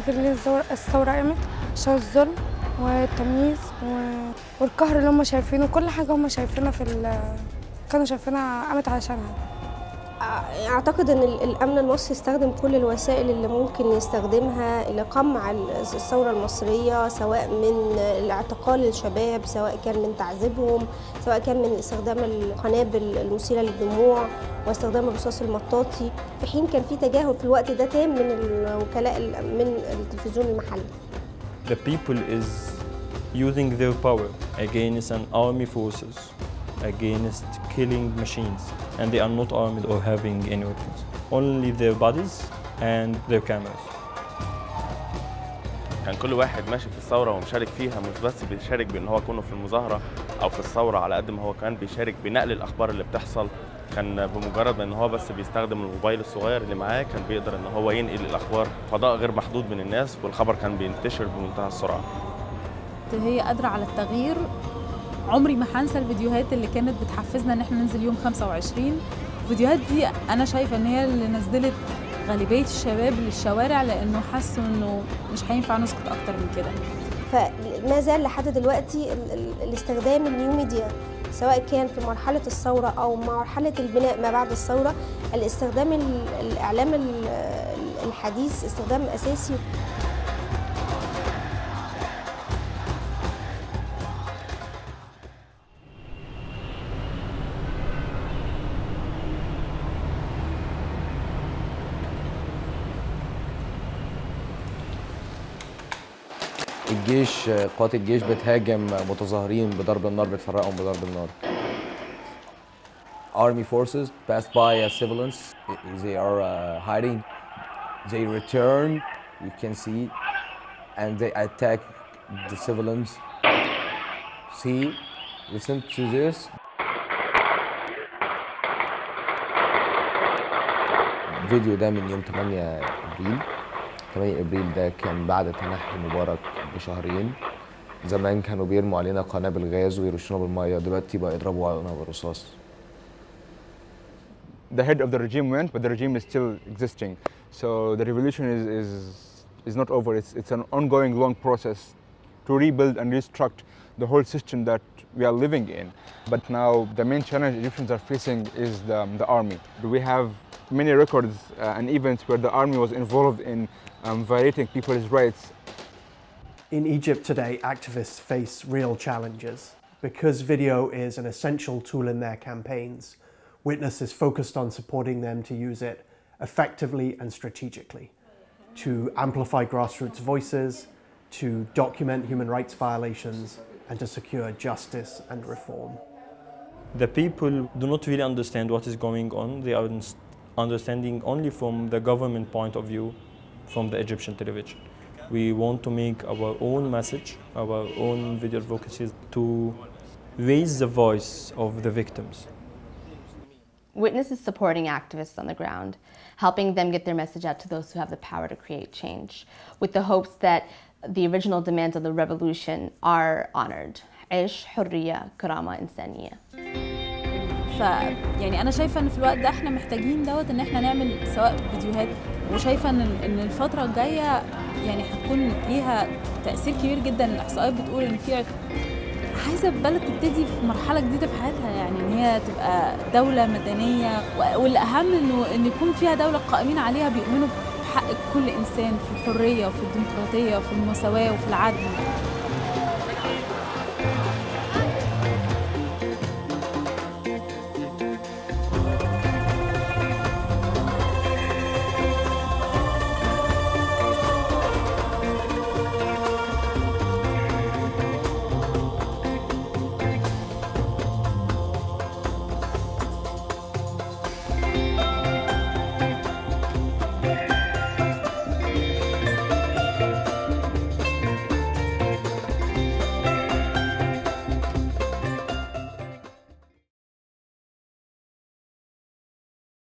افتكر ليه الثوره الثوره قامت عشان الظلم والتمييز و- والقهر اللي هم شايفينه كل حاجه هم شايفينها في ال- كانوا شايفينها قامت علشانها اعتقد ان ال- الامن المصري استخدم كل الوسائل اللي ممكن يستخدمها لقمع ال- الثوره المصريه سواء من الاعتقال الشباب سواء كان من تعذيبهم سواء كان من استخدام القنابل المثيره للدموع واستخدام الرصاص المطاطي في حين كان في تجاهل في الوقت ده تام من الوكلاء ال- من التلفزيون المحلي The people is using their power against an army forces, against killing machines, and they are not armed or having any weapons. Only their bodies and their cameras. كان كل واحد ماشي في الثورة ومشارك فيها مش بس بيشارك بأن هو يكون في المظاهرة أو في الثورة على قد ما هو كان بيشارك بنقل الأخبار اللي بتحصل كان بمجرد ان هو بس بيستخدم الموبايل الصغير اللي معاه كان بيقدر ان هو ينقل الاخبار فضاء غير محدود من الناس والخبر كان بينتشر بمنتهى السرعه هي قادرة على التغيير عمري ما هنسى الفيديوهات اللي كانت بتحفزنا ان احنا ننزل يوم 25 الفيديوهات دي انا شايفة ان هي اللي نزلت غالبية الشباب للشوارع لانه حسوا انه مش هينفع نسكت اكتر من كده فما زال لحد دلوقتي ال- ال- الاستخدام النيو ميديا سواء كان في مرحلة الثورة أو مرحلة البناء ما بعد الثورة الاستخدام ال- الإعلام ال- الحديث استخدام أساسي الجيش قوات الجيش بتهاجم متظاهرين بضرب النار بتفرقهم بضرب النار Army forces pass by as civilians they are uh, hiding they return you can see and they attack the civilians see listen to this الفيديو ده من يوم 8 ابريل 8 ابريل ده كان بعد تنحي مبارك بشهرين زمان كانوا بيرموا علينا قنابل غاز ويرشونا بالميه دلوقتي بقى يضربوا علينا بالرصاص the head of the regime went, but the regime is still existing. So the revolution is, is, is not over. It's, it's an ongoing long process to rebuild and restruct the whole system that we are living in. But now the main challenge Egyptians are facing is the, the army. We have many records uh, and events where the army was involved in um, violating people's rights In Egypt today, activists face real challenges. Because video is an essential tool in their campaigns, Witness is focused on supporting them to use it effectively and strategically, to amplify grassroots voices, to document human rights violations, and to secure justice and reform. The people do not really understand what is going on. They are uns- understanding only from the government point of view, from the Egyptian television. We want to make our own message, our own video advocacy to raise the voice of the victims. Witness is supporting activists on the ground, helping them get their message out to those who have the power to create change, with the hopes that the original demands of the revolution are honored. عيش حرية كرامة إنسانية ف يعني انا شايفه ان في الوقت ده احنا محتاجين دوت ان احنا نعمل سواء فيديوهات وشايفه ان ان الفتره الجايه يعني هتكون ليها تاثير كبير جدا الاحصائيات بتقول ان في عايزه البلد تبتدي في مرحله جديده في حياتها يعني ان هي تبقى دوله مدنيه و- والاهم انه ان يكون فيها دوله قائمين عليها بيؤمنوا بحق كل انسان في الحريه وفي الديمقراطيه وفي المساواه وفي العدل